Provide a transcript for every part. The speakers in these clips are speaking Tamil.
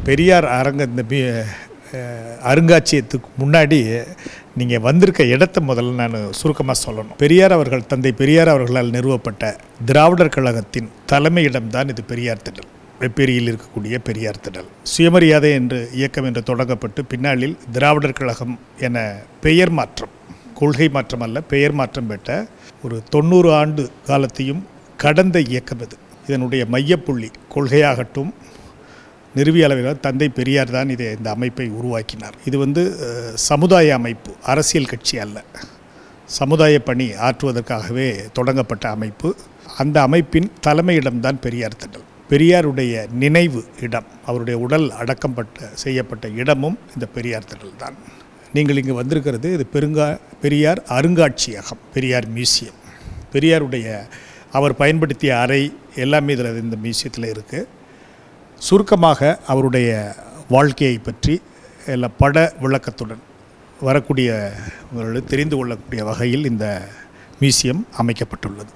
பெரியார் அரங்க இந்த பி- அஹ், அருங்காட்சியகத்துக்கு முன்னாடி நீங்கள் வந்திருக்க இடத்த முதல்ல நான் சுருக்கமாக சொல்லணும் பெரியார் அவர்கள் தந்தை பெரியார் அவர்களால் நிறுவப்பட்ட திராவிடர் கழகத்தின் தலைமையிடம்தான் இது பெரியார் திடல் வெப்பேரியில் இருக்கக்கூடிய பெரியார் திடல் சுயமரியாதை என்று இயக்கம் என்று தொடங்கப்பட்டு பின்னாளில் திராவிடர் கழகம் என பெயர் மாற்றம் கொள்கை மாற்றம் அல்ல பெயர் மாற்றம் பெற்ற ஒரு தொண்ணூறு ஆண்டு காலத்தையும் கடந்த இயக்கம் இது இதனுடைய மையப்புள்ளி கொள்கையாகட்டும் நிறுவிய அளவில் தந்தை பெரியார் தான் இதை இந்த அமைப்பை உருவாக்கினார் இது வந்து அஹ், சமுதாய அமைப்பு அரசியல் கட்சி அல்ல சமுதாய பணி ஆற்றுவதற்காகவே தொடங்கப்பட்ட அமைப்பு அந்த அமைப்பின் தலைமையிடம்தான் பெரியார் திடல் பெரியாருடைய நினைவு இடம் அவருடைய உடல் அடக்கப்பட்ட செய்யப்பட்ட இடமும் இந்த பெரியார் திடல் தான் நீங்கள் இங்கு வந்திருக்கிறது இது பெருங்கா பெரியார் அருங்காட்சியகம் பெரியார் மியூசியம் பெரியாருடைய அவர் பயன்படுத்திய அறை எல்லாமே இதில் இந்த மியூசியத்தில் இருக்குது சுருக்கமாக அவருடைய வாழ்க்கையை பற்றி எல்லா பட விளக்கத்துடன் வரக்கூடியவர்கள் தெரிந்து கொள்ளக்கூடிய வகையில் இந்த மியூசியம் அமைக்கப்பட்டுள்ளது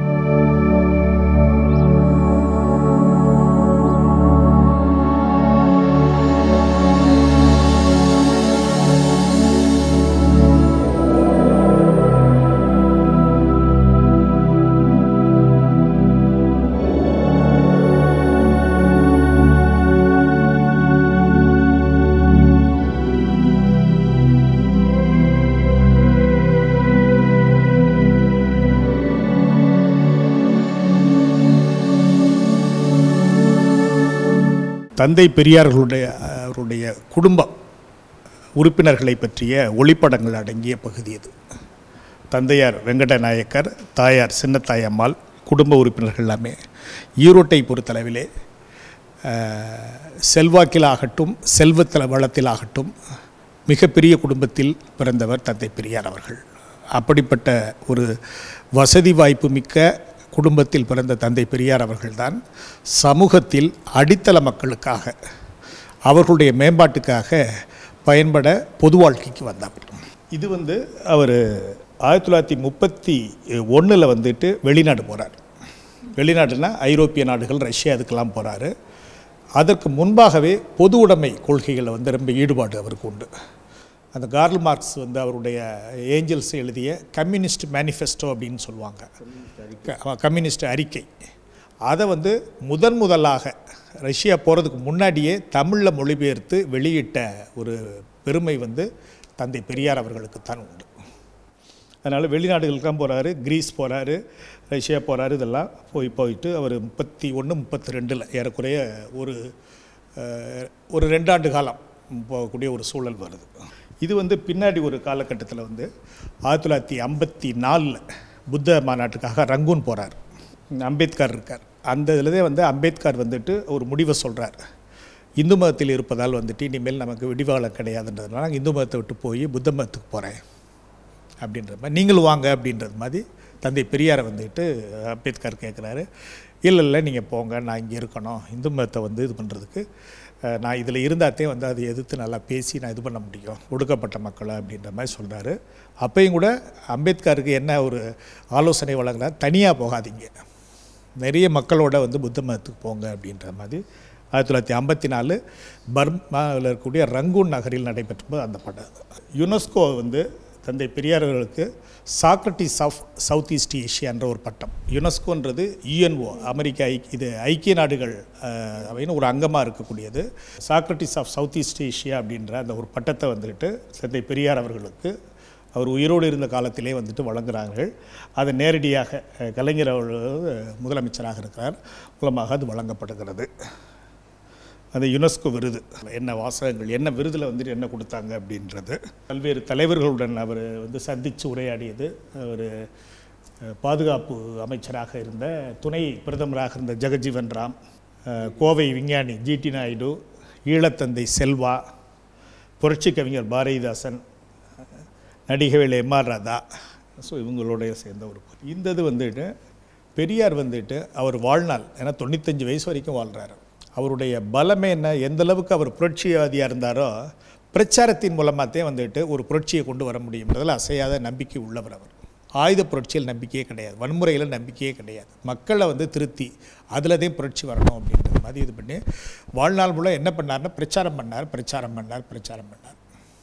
தந்தை பெரியார்களுடைய அவருடைய குடும்பம் உறுப்பினர்களை பற்றிய ஒளிப்படங்கள் அடங்கிய பகுதி இது தந்தையார் வெங்கட நாயக்கர் தாயார் சின்னத்தாயம்மாள் குடும்ப உறுப்பினர்கள் எல்லாமே ஈரோட்டை பொறுத்தளவிலே அஹ், செல்வாக்கிலாகட்டும் செல்வத்தில் வளத்திலாகட்டும் மிகப்பெரிய குடும்பத்தில் பிறந்தவர் தந்தை பெரியார் அவர்கள் அப்படிப்பட்ட ஒரு வசதி வாய்ப்பு மிக்க குடும்பத்தில் பிறந்த தந்தை பெரியார் அவர்கள்தான் சமூகத்தில் அடித்தள மக்களுக்காக அவர்களுடைய மேம்பாட்டுக்காக பயன்பட பொது வாழ்க்கைக்கு வந்தவர் இது வந்து அவர் ஆயிரத்தி தொள்ளாயிரத்தி முப்பத்தி ஒன்றில் வந்துட்டு வெளிநாடு போகிறார் வெளிநாடுனா ஐரோப்பிய நாடுகள் ரஷ்யா அதுக்கெல்லாம் போகிறாரு அதற்கு முன்பாகவே பொது உடைமை கொள்கைகளை வந்து ரொம்ப ஈடுபாடு அவருக்கு உண்டு அந்த கார்ல் மார்க்ஸ் வந்து அவருடைய ஏஞ்சல்ஸ் எழுதிய கம்யூனிஸ்ட் மேனிஃபெஸ்டோ அப்படின்னு சொல்லுவாங்க க- கம்யூனிஸ்ட் அறிக்கை அதை வந்து முதன் முதலாக ரஷ்யா போகிறதுக்கு முன்னாடியே தமிழில் மொழிபெயர்த்து வெளியிட்ட ஒரு பெருமை வந்து தந்தை பெரியார் அவர்களுக்கு தான் உண்டு அதனால் வெளிநாடுகளுக்கெல்லாம் போகிறாரு கிரீஸ் போகிறாரு ரஷ்யா போகிறாரு இதெல்லாம் போய் போயிட்டு அவர் முப்பத்தி ஒன்று முப்பத்தி ரெண்டில் ஏறக்குறைய ஒரு அஹ், ஒரு ரெண்டாண்டு காலம் போகக்கூடிய ஒரு சூழல் வருது இது வந்து பின்னாடி ஒரு காலகட்டத்தில் வந்து ஆயிரத்தி தொள்ளாயிரத்தி ஐம்பத்தி நாலில் புத்த மாநாட்டுக்காக ரங்கூன் போகிறார் அம்பேத்கர் இருக்கார் அந்த இதில் வந்து அம்பேத்கர் வந்துட்டு ஒரு முடிவை சொல்கிறார் இந்து மதத்தில் இருப்பதால் வந்துட்டு இனிமேல் நமக்கு விடிவாளம் கிடையாதுன்றதுனால நான் இந்து மதத்தை விட்டு போய் புத்த மதத்துக்கு போகிறேன் அப்படின்ற மாதிரி நீங்களும் வாங்க அப்படின்றது மாதிரி தந்தை பெரியாரை வந்துட்டு அம்பேத்கர் கேட்குறாரு இல்லை இல்லை நீங்கள் போங்க நான் இங்கே இருக்கணும் இந்து மதத்தை வந்து இது பண்ணுறதுக்கு அஹ், நான் இதில் இருந்தாத்தே வந்து அதை எதிர்த்து நல்லா பேசி நான் இது பண்ண முடியும் ஒடுக்கப்பட்ட மக்களை அப்படின்ற மாதிரி சொல்கிறாரு அப்பையும் கூட அம்பேத்கருக்கு என்ன ஒரு ஆலோசனை வழங்குறார் தனியாக போகாதீங்க நிறைய மக்களோட வந்து புத்த மதத்துக்கு போங்க அப்படின்ற மாதிரி ஆயிரத்தி தொள்ளாயிரத்தி ஐம்பத்தி நாலு பர்மாவில் இருக்கக்கூடிய ரங்கூன் நகரில் நடைபெற்ற அந்த படம் யுனெஸ்கோ வந்து தந்தை பெரியார் அவர்களுக்கு சாக்ரட்டிஸ் ஆஃப் சவுத் ஈஸ்ட் ஏஷியான்ற ஒரு பட்டம் யுனெஸ்கோன்றது யுஎன்ஓ அமெரிக்க ஐ இது ஐக்கிய நாடுகள் அஹ், அப்படின்னு ஒரு அங்கமாக இருக்கக்கூடியது Socrates of South East Asia அப்படின்ற அந்த ஒரு பட்டத்தை வந்துட்டு தந்தை பெரியார் அவர்களுக்கு அவர் உயிரோடு இருந்த காலத்திலே வந்துட்டு வழங்குகிறார்கள் அது நேரடியாக அஹ், கலைஞர் அவர்கள் முதலமைச்சராக இருக்கிறார் மூலமாக அது வழங்கப்படுகிறது அந்த யுனெஸ்கோ விருது என்ன வாசகங்கள் என்ன விருதில் வந்துட்டு என்ன கொடுத்தாங்க அப்படின்றது பல்வேறு தலைவர்களுடன் அவர் வந்து சந்தித்து உரையாடியது அவர் அஹ், பாதுகாப்பு அமைச்சராக இருந்த துணை பிரதமராக இருந்த ஜெகஜீவன் ராம் அஹ், கோவை விஞ்ஞானி ஜிடி நாயுடு ஈழத்தந்தை செல்வா புரட்சி கவிஞர் பாரதிதாசன் நடிகவேல் எம்ஆர் ராதா ஸோ இவங்களோட சேர்ந்த ஒரு பொ- இந்த இது வந்துட்டு பெரியார் வந்துட்டு அவர் வாழ்நாள் ஏன்னா தொண்ணூத்தஞ்சு வயசு வரைக்கும் வாழ்கிறாரு அவருடைய பலமே என்ன எந்த அளவுக்கு அவர் புரட்சிவாதியாக இருந்தாரோ பிரச்சாரத்தின் மூலமாகத்தே வந்துட்டு ஒரு புரட்சியை கொண்டு வர முடியுன்றதில் அசையாத நம்பிக்கை உள்ளவர் அவர் ஆயுத புரட்சியில் நம்பிக்கையே கிடையாது வன்முறையில் நம்பிக்கையே கிடையாது மக்களை வந்து திருத்தி அதில் தான் புரட்சி வரணும் அப்படின்றது மாதிரி இது பண்ணி வாழ்நாள் முழு என்ன பண்ணார்னா பிரச்சாரம் பண்ணார் பிரச்சாரம் பண்ணார் பிரச்சாரம் பண்ணார்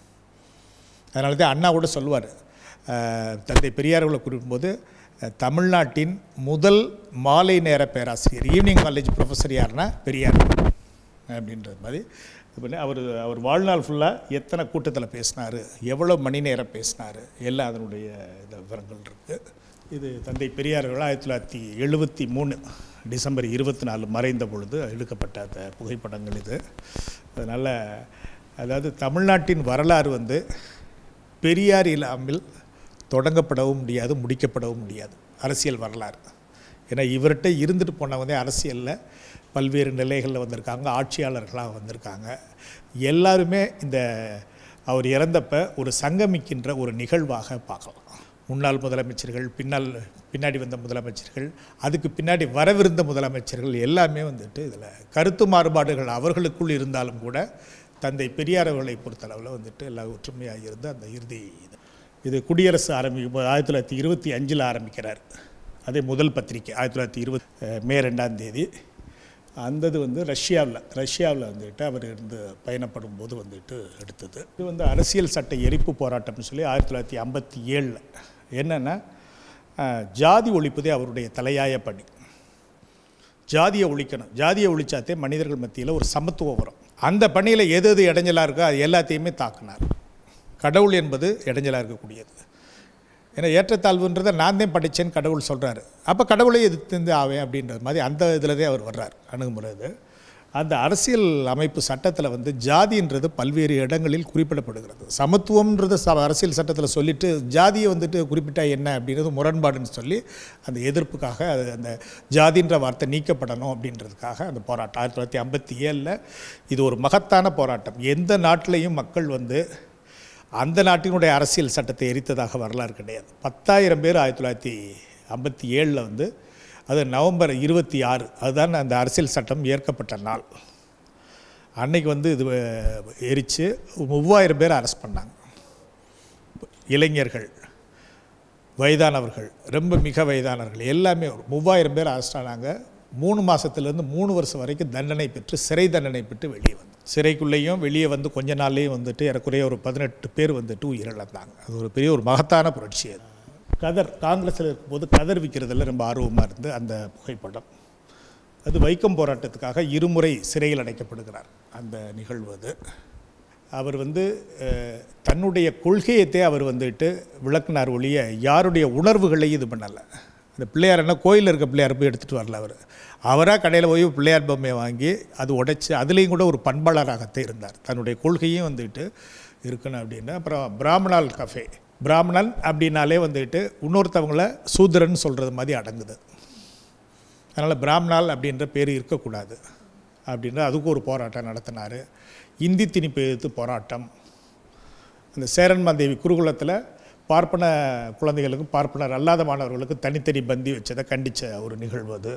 அதனால தான் அண்ணா கூட சொல்லுவார் தந்தை பெரியார்களை குறிப்பிடும்போது அஹ், தமிழ்நாட்டின் முதல் மாலை நேர பேராசிரியர் ஈவினிங் காலேஜ் ப்ரொஃபஸர் யாருன்னா பெரியார் அப்படின்றது மாதிரி இது பண்ணி அவர் அவர் வாழ்நாள் ஃபுல்லாக எத்தனை கூட்டத்தில் பேசினார் எவ்வளோ மணி நேரம் பேசினார் எல்லாம் அதனுடைய இது விவரங்கள் இருக்குது இது தந்தை பெரியார்கள் ஆயிரத்தி தொள்ளாயிரத்தி எழுபத்தி மூணு டிசம்பர் இருபத்தி நாலு மறைந்த பொழுது எடுக்கப்பட்ட அந்த புகைப்படங்கள் இது அதனால் அதாவது தமிழ்நாட்டின் வரலாறு வந்து பெரியார் இல்லாமல் தொடங்கப்படவும் முடியாது முடிக்கப்படவும் முடியாது அரசியல் வரலாறு ஏன்னா இவர்கிட்ட இருந்துட்டு போனவங்க அரசியலில் பல்வேறு நிலைகளில் வந்திருக்காங்க ஆட்சியாளர்களாக வந்திருக்காங்க எல்லாருமே இந்த அவர் இறந்தப்ப ஒரு சங்கமிக்கின்ற ஒரு நிகழ்வாக பார்க்கலாம் முன்னாள் முதலமைச்சர்கள் பின்னால் பின்னாடி வந்த முதலமைச்சர்கள் அதுக்கு பின்னாடி வரவிருந்த முதலமைச்சர்கள் எல்லாமே வந்துட்டு இதில் கருத்து மாறுபாடுகள் அவர்களுக்குள் இருந்தாலும் கூட தந்தை பெரியார் அவர்களை பொறுத்தளவில் வந்துட்டு எல்லாம் ஒற்றுமையாக இருந்து அந்த இறுதி இது. இது குடியரசு ஆரம்பிக்கும் போது ஆயிரத்தி தொள்ளாயிரத்தி இருபத்தி அஞ்சில் ஆரம்பிக்கிறார் அதே முதல் பத்திரிக்கை ஆயிரத்தி தொள்ளாயிரத்தி இருபத் மே ரெண்டாம் தேதி அந்த இது வந்து ரஷ்யாவில் ரஷ்யாவில் வந்துட்டு அவர் இருந்து பயணப்படும் போது வந்துட்டு எடுத்தது இது வந்து அரசியல் சட்ட எரிப்பு போராட்டம்னு சொல்லி ஆயிரத்தி தொள்ளாயிரத்தி ஐம்பத்தி ஏழில் என்னென்னா அஹ், ஜாதி ஒழிப்பதே அவருடைய தலையாய பணி ஜாதியை ஒழிக்கணும் ஜாதியை ஒழிச்சாத்தே மனிதர்கள் மத்தியில் ஒரு சமத்துவம் வரும் அந்த பணியில் எது எது இடைஞ்சலாக இருக்கோ அது எல்லாத்தையுமே தாக்குனார் கடவுள் என்பது இடைஞ்சலாக இருக்கக்கூடியது ஏன்னா ஏற்றத்தாழ்வுன்றதை நான் தான் படித்தேன்னு கடவுள் சொல்கிறாரு அப்போ கடவுளை எதிர்த்து ஆவேன் அப்படின்றது மாதிரி அந்த இதில் தான் அவர் வர்றார் அணுகுமுறை இது அந்த அரசியல் அமைப்பு சட்டத்தில் வந்து ஜாதின்றது பல்வேறு இடங்களில் குறிப்பிடப்படுகிறது சமத்துவம்ன்றது ச அரசியல் சட்டத்தில் சொல்லிட்டு ஜாதியை வந்துட்டு குறிப்பிட்டா என்ன அப்படின்றது முரண்பாடுன்னு சொல்லி அந்த எதிர்ப்புக்காக அது அந்த ஜாதின்ற வார்த்தை நீக்கப்படணும் அப்படின்றதுக்காக அந்த போராட்டம் ஆயிரத்தி தொள்ளாயிரத்தி ஐம்பத்தி ஏழில் இது ஒரு மகத்தான போராட்டம் எந்த நாட்டிலையும் மக்கள் வந்து அந்த நாட்டினுடைய அரசியல் சட்டத்தை எரித்ததாக வரலாறு கிடையாது பத்தாயிரம் பேர் ஆயிரத்தி தொள்ளாயிரத்தி ஐம்பத்தி ஏழில் வந்து அது நவம்பர் இருபத்தி ஆறு அதுதான் அந்த அரசியல் சட்டம் ஏற்கப்பட்ட நாள் அன்னைக்கு வந்து இது அஹ், எரித்து மூவாயிரம் பேர் அரெஸ்ட் பண்ணாங்க இளைஞர்கள் வயதானவர்கள் ரொம்ப மிக வயதானவர்கள் எல்லாமே ஒரு மூவாயிரம் பேர் அரெஸ்ட் ஆனாங்க மூணு மாதத்துலேருந்து மூணு வருஷம் வரைக்கும் தண்டனை பெற்று சிறை தண்டனை பெற்று வெளியே வந்து சிறைக்குள்ளேயும் வெளியே வந்து கொஞ்ச நாள்லேயும் வந்துட்டு ஏறக்குறைய ஒரு பதினெட்டு பேர் வந்துட்டு உயிரிழந்தாங்க அது ஒரு பெரிய ஒரு மகத்தான புரட்சி அது கதர் காங்கிரஸில் இருக்கும்போது கதர் விற்கிறதுல ரொம்ப ஆர்வமாக இருந்து அந்த புகைப்படம் அது வைக்கம் போராட்டத்துக்காக இருமுறை சிறையில் அடைக்கப்படுகிறார் அந்த நிகழ்வு அது அவர் வந்து அஹ், தன்னுடைய கொள்கையத்தை அவர் வந்துட்டு விளக்குனார் ஒழிய யாருடைய உணர்வுகளை இது பண்ணலை இந்த பிள்ளையார் என்ன கோயிலில் இருக்க பிள்ளையார் போய் எடுத்துகிட்டு வரல அவர் அவராக கடையில் போய் பிள்ளையார் பொம்மையை வாங்கி அது உடைச்சி அதுலேயும் கூட ஒரு பண்பாளராகத்தான் இருந்தார் தன்னுடைய கொள்கையும் வந்துட்டு இருக்கணும் அப்படின்னு அப்புறம் பிராமணால் கஃபே பிராமணன் அப்படின்னாலே வந்துட்டு இன்னொருத்தவங்கள சூத்திரன் சொல்கிறது மாதிரி அடங்குது அதனால் பிராமணால் அப்படின்ற பேர் இருக்கக்கூடாது அப்படின்ற அதுக்கு ஒரு போராட்டம் நடத்தினார் இந்தி திணிப்பு எதிர்த்து போராட்டம் அந்த சேரன்மாதேவி குருகுலத்தில் பார்ப்பன குழந்தைகளுக்கும் பார்ப்பனர் அல்லாத மாணவர்களுக்கும் தனித்தனி பந்தி வச்சதை கண்டித்த ஒரு நிகழ்வு அது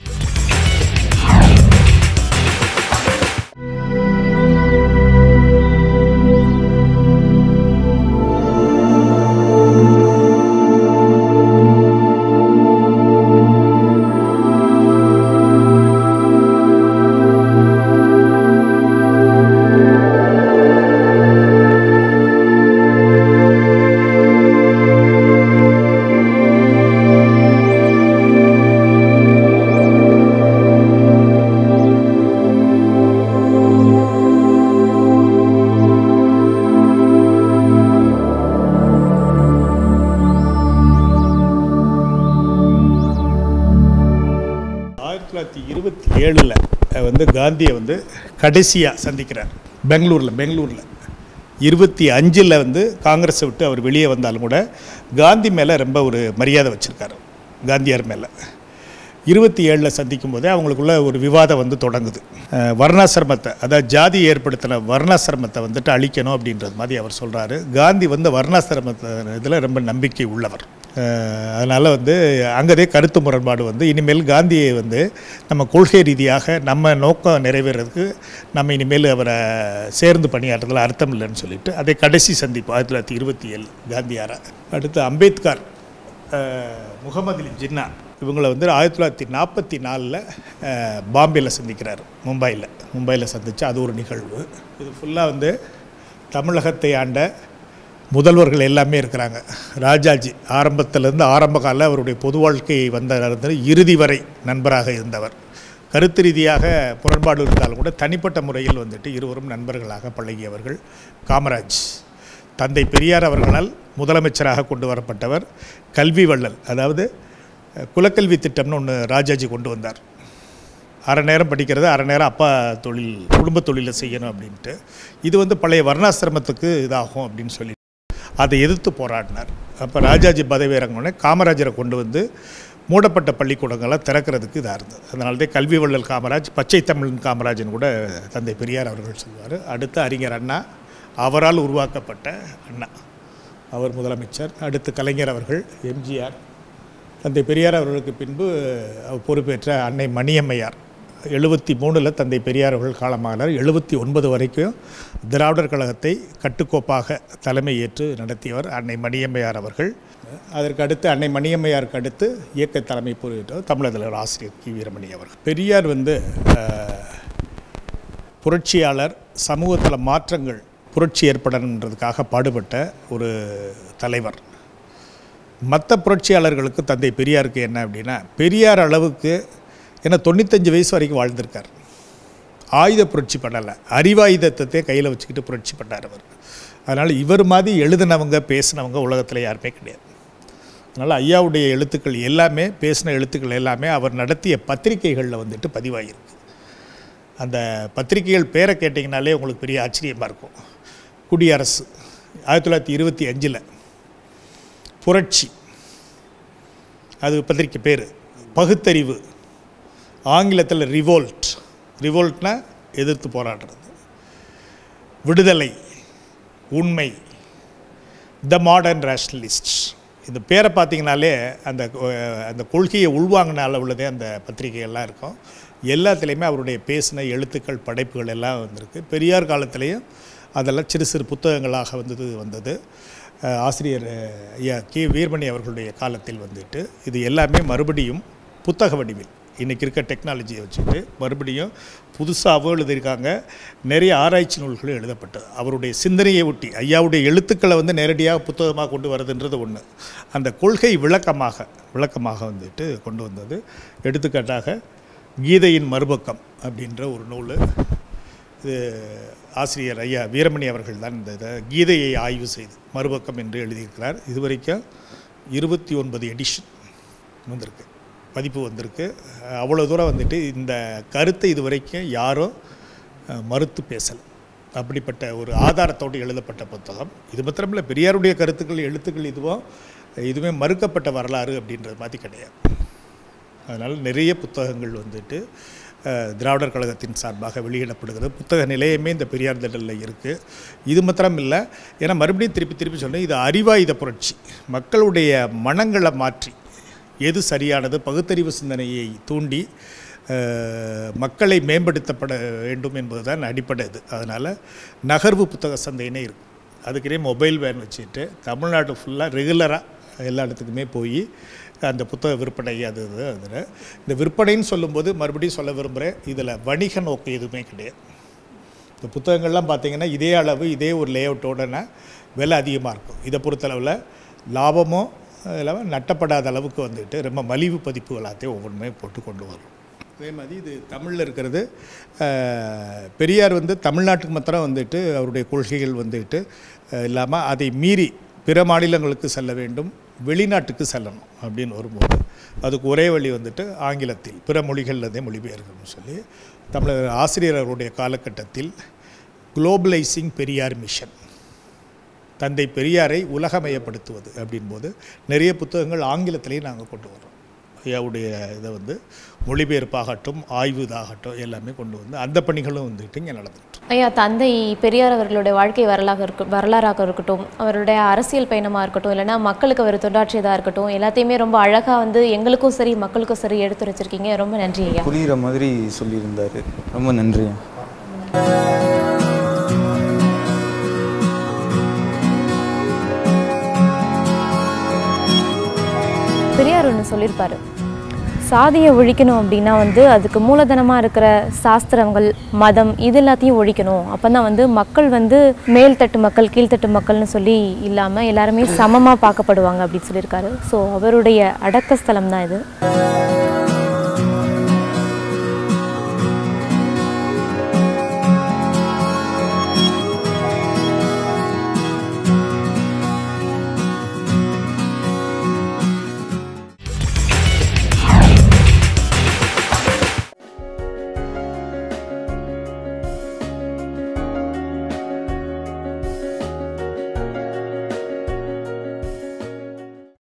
ஆயிரத்தி தொள்ளாயிரத்தி இருபத்தி ஏழில் வந்து காந்தியை வந்து கடைசியாக சந்திக்கிறார் பெங்களூரில் பெங்களூரில் இருபத்தி அஞ்சில் வந்து காங்கிரஸை விட்டு அவர் வெளியே வந்தாலும் கூட காந்தி மேலே ரொம்ப ஒரு மரியாதை வச்சுருக்காரு காந்தியார் மேலே இருபத்தி ஏழில் சந்திக்கும் போதே அவங்களுக்குள்ள ஒரு விவாதம் வந்து தொடங்குது அஹ் வர்ணாசிரமத்தை அதாவது ஜாதி ஏற்படுத்தின வர்ணாசிரமத்தை வந்துட்டு அழிக்கணும் அப்படின்றது மாதிரி அவர் சொல்கிறாரு காந்தி வந்து வர்ணாசிரமத்தை இதில் ரொம்ப நம்பிக்கை உள்ளவர் அதனால் வந்து அங்கதே கருத்து முரண்பாடு வந்து இனிமேல் காந்தியை வந்து நம்ம கொள்கை ரீதியாக நம்ம நோக்கம் நிறைவேறதுக்கு நம்ம இனிமேல் அவரை சேர்ந்து பணியாற்றுறதுல அர்த்தம் இல்லைன்னு சொல்லிட்டு அதை கடைசி சந்திப்பு ஆயிரத்தி தொள்ளாயிரத்தி இருபத்தி ஏழு காந்தியாரை அடுத்து அம்பேத்கர் அஹ், முகமது அலி ஜின்னா இவங்களை வந்து ஆயிரத்தி தொள்ளாயிரத்தி நாற்பத்தி நாலில் பாம்பேயில் சந்திக்கிறார் மும்பையில் மும்பையில் சந்தித்து அது ஒரு நிகழ்வு இது ஃபுல்லாக வந்து தமிழகத்தை ஆண்ட முதல்வர்கள் எல்லாமே இருக்கிறாங்க ராஜாஜி ஆரம்பத்திலேருந்து ஆரம்ப கால அவருடைய பொது வாழ்க்கை வந்த இறுதி வரை நண்பராக இருந்தவர் கருத்து ரீதியாக முரண்பாடு இருந்தாலும் கூட தனிப்பட்ட முறையில் வந்துட்டு இருவரும் நண்பர்களாக பழகியவர்கள் காமராஜ் தந்தை பெரியார் அவர்களால் முதலமைச்சராக கொண்டு வரப்பட்டவர் கல்வி வள்ளல் அதாவது அஹ், குலக்கல்வி திட்டம்னு ஒன்று ராஜாஜி கொண்டு வந்தார் அரை நேரம் படிக்கிறது அரை நேரம் அப்பா தொழில் குடும்ப தொழிலை செய்யணும் அப்படின்ட்டு இது வந்து பழைய வர்ணாசிரமத்துக்கு இதாகும் அப்படின்னு சொல்லி அதை எதிர்த்து போராடினார் அப்போ ராஜாஜி பதவி இறங்கினோடனே காமராஜரை கொண்டு வந்து மூடப்பட்ட பள்ளிக்கூடங்களை திறக்கிறதுக்கு இதாக இருந்தது அதனால தான் கல்வி வள்ளல் காமராஜ் பச்சை தமிழன் காமராஜன் கூட தந்தை பெரியார் அவர்கள் சொல்வார் அடுத்து அறிஞர் அண்ணா அவரால் உருவாக்கப்பட்ட அண்ணா அவர் முதலமைச்சர் அடுத்து கலைஞர் அவர்கள் எம்ஜிஆர் தந்தை பெரியார் அவர்களுக்கு பின்பு அவர் பொறுப்பேற்ற அன்னை மணியம்மையார் எழுபத்தி மூணில் தந்தை பெரியார் அவர்கள் காலமானார் எழுபத்தி ஒன்பது வரைக்கும் திராவிடர் கழகத்தை கட்டுக்கோப்பாக தலைமை ஏற்று நடத்தியவர் அன்னை மணியம்மையார் அவர்கள் அதற்கு அடுத்து அன்னை மணியம்மையாருக்கு அடுத்து இயக்க தலைமை பொறுப்பேற்றவர் தமிழர் தலைவர் ஆசிரியர் கி வீரமணி அவர்கள் பெரியார் வந்து அஹ், புரட்சியாளர் சமூகத்தில் மாற்றங்கள் புரட்சி ஏற்படணுன்றதுக்காக பாடுபட்ட ஒரு தலைவர் மற்ற புரட்சியாளர்களுக்கு தந்தை பெரியாருக்கு என்ன அப்படின்னா பெரியார் அளவுக்கு ஏன்னா தொண்ணூத்தஞ்சு வயசு வரைக்கும் வாழ்ந்திருக்கார் ஆயுத புரட்சி பண்ணலை அறிவாயுதத்தை கையில் வச்சுக்கிட்டு புரட்சி பண்ணார் அவர் அதனால் இவர் மாதிரி எழுதினவங்க பேசினவங்க உலகத்தில் யாருமே கிடையாது அதனால் ஐயாவுடைய எழுத்துக்கள் எல்லாமே பேசின எழுத்துக்கள் எல்லாமே அவர் நடத்திய பத்திரிகைகளில் வந்துட்டு பதிவாகியிருக்கு அந்த பத்திரிகைகள் பேரை கேட்டிங்கனாலே உங்களுக்கு பெரிய ஆச்சரியமாக இருக்கும் குடியரசு ஆயிரத்தி தொள்ளாயிரத்தி இருபத்தி அஞ்சில் புரட்சி அது பத்திரிக்கை பேர் பகுத்தறிவு ஆங்கிலத்தில் ரிவோல்ட் ரிவோல்ட்னா எதிர்த்து போராடுறது விடுதலை உண்மை த மாடர்ன் ரேஷனலிஸ்ட் இந்த பேரை பார்த்தீங்கனாலே அந்த அஹ், அந்த கொள்கையை உள்வாங்கின அளவுலதே அந்த பத்திரிகைகள்லாம் இருக்கும் எல்லாத்துலேயுமே அவருடைய பேசின எழுத்துக்கள் படைப்புகள் எல்லாம் வந்திருக்கு பெரியார் காலத்திலையும் அதெல்லாம் சிறு சிறு புத்தகங்களாக வந்தது வந்தது அஹ், ஆசிரியர் அஹ், ஐயா கே வீரமணி அவர்களுடைய காலத்தில் வந்துட்டு இது எல்லாமே மறுபடியும் புத்தக வடிவில் இன்றைக்கி இருக்க டெக்னாலஜியை வச்சுட்டு மறுபடியும் புதுசாகவும் எழுதியிருக்காங்க நிறைய ஆராய்ச்சி நூல்களும் எழுதப்பட்டது அவருடைய சிந்தனையை ஒட்டி ஐயாவுடைய எழுத்துக்களை வந்து நேரடியாக புத்தகமாக கொண்டு வரதுன்றது ஒன்று அந்த கொள்கை விளக்கமாக விளக்கமாக வந்துட்டு கொண்டு வந்தது எடுத்துக்காட்டாக கீதையின் மறுபக்கம் அப்படின்ற ஒரு நூல் இது ஆசிரியர் ஐயா வீரமணி அவர்கள் தான் இந்த இதை கீதையை ஆய்வு செய்து மறுபக்கம் என்று எழுதியிருக்கிறார் இதுவரைக்கும் இருபத்தி ஒன்பது எடிஷன் வந்திருக்கு பதிப்பு வந்திருக்கு அஹ் அவ்வளோ தூரம் வந்துட்டு இந்த கருத்தை இது வரைக்கும் யாரும் அஹ், மறுத்து பேசலை அப்படிப்பட்ட ஒரு ஆதாரத்தோடு எழுதப்பட்ட புத்தகம் இது மாத்திரமில்ல பெரியாருடைய கருத்துக்கள் எழுத்துக்கள் இதுவும் இதுவே மறுக்கப்பட்ட வரலாறு அப்படின்றது மாதிரி கிடையாது அதனால் நிறைய புத்தகங்கள் வந்துட்டு அஹ், திராவிடர் கழகத்தின் சார்பாக வெளியிடப்படுகிறது புத்தக நிலையமே இந்த பெரியார் திடலில் இருக்குது இது மாத்திரம் இல்லை ஏன்னா மறுபடியும் திருப்பி திருப்பி சொன்னேன் இது அறிவாயுத புரட்சி மக்களுடைய மனங்களை மாற்றி எது சரியானது பகுத்தறிவு சிந்தனையை தூண்டி அஹ், மக்களை மேம்படுத்தப்பட வேண்டும் என்பதுதான் அடிப்படை இது அதனால் நகர்வு புத்தக சந்தைன்னே இருக்குது அதுக்குனே மொபைல் வேன் வச்சுட்டு தமிழ்நாடு ஃபுல்லாக ரெகுலராக எல்லா இடத்துக்குமே போய் அந்த புத்தக விற்பனை அது இது அதில் இந்த விற்பனைன்னு சொல்லும்போது மறுபடியும் சொல்ல விரும்புகிறேன் இதில் வணிக நோக்கம் எதுவுமே கிடையாது இந்த புத்தகங்கள்லாம் பார்த்தீங்கன்னா இதே அளவு இதே ஒரு லே அவுட்டோடனா விலை அதிகமாக இருக்கும் இதை பொறுத்தளவில் லாபமோ இல்லாமல் நட்டப்படாத அளவுக்கு வந்துட்டு ரொம்ப மலிவு பதிப்புகளாகத்தையும் ஒவ்வொன்றுமே போட்டு கொண்டு வரும் அதே மாதிரி இது தமிழில் இருக்கிறது அஹ், பெரியார் வந்து தமிழ்நாட்டுக்கு மாத்திரம் வந்துட்டு அவருடைய கொள்கைகள் வந்துட்டு இல்லாமல் அதை மீறி பிற மாநிலங்களுக்கு செல்ல வேண்டும் வெளிநாட்டுக்கு செல்லணும் அப்படின்னு வரும்போது அதுக்கு ஒரே வழி வந்துட்டு ஆங்கிலத்தில் பிற மொழிகளில் மொழிபெயர்க்கணும்னு சொல்லி தமிழர் ஆசிரியர் அவருடைய காலகட்டத்தில் குளோபலைசிங் பெரியார் மிஷன் தந்தை பெரியாரை உலகமயப்படுத்துவது அப்படின்போது நிறைய புத்தகங்கள் ஆங்கிலத்திலேயே நாங்கள் கொண்டு வரோம் ஐயாவுடைய இதை வந்து மொழிபெயர்ப்பாகட்டும் ஆய்வு இதாகட்டும் எல்லாமே கொண்டு வந்து அந்த பணிகளும் வந்துட்டு இங்கே நடந்துட்டு இருக்கு. ஐயா தந்தை பெரியார் அவர்களுடைய வாழ்க்கை வரலாக இருக்க வரலாறாக இருக்கட்டும் அவருடைய அரசியல் பயணமாக இருக்கட்டும் இல்லைன்னா மக்களுக்கு அவர் தொண்டாற்றியதாக இருக்கட்டும் எல்லாத்தையுமே ரொம்ப அழகாக வந்து எங்களுக்கும் சரி மக்களுக்கும் சரி எடுத்துரைச்சிருக்கீங்க ரொம்ப நன்றி ஐயா புரிகிற மாதிரி சொல்லியிருந்தாரு ரொம்ப நன்றி பெரியார் ஒன்று சொல்லியிருப்பாரு சாதியை ஒழிக்கணும் அப்படின்னா வந்து அதுக்கு மூலதனமாக இருக்கிற சாஸ்திரங்கள் மதம் இது எல்லாத்தையும் ஒழிக்கணும் அப்போ தான் வந்து மக்கள் வந்து மேல்தட்டு மக்கள் கீழ்த்தட்டு மக்கள்னு சொல்லி இல்லாமல் எல்லாருமே சமமாக பார்க்கப்படுவாங்க அப்படின்னு சொல்லியிருக்காரு ஸோ அவருடைய அடக்க ஸ்தலம் தான் இது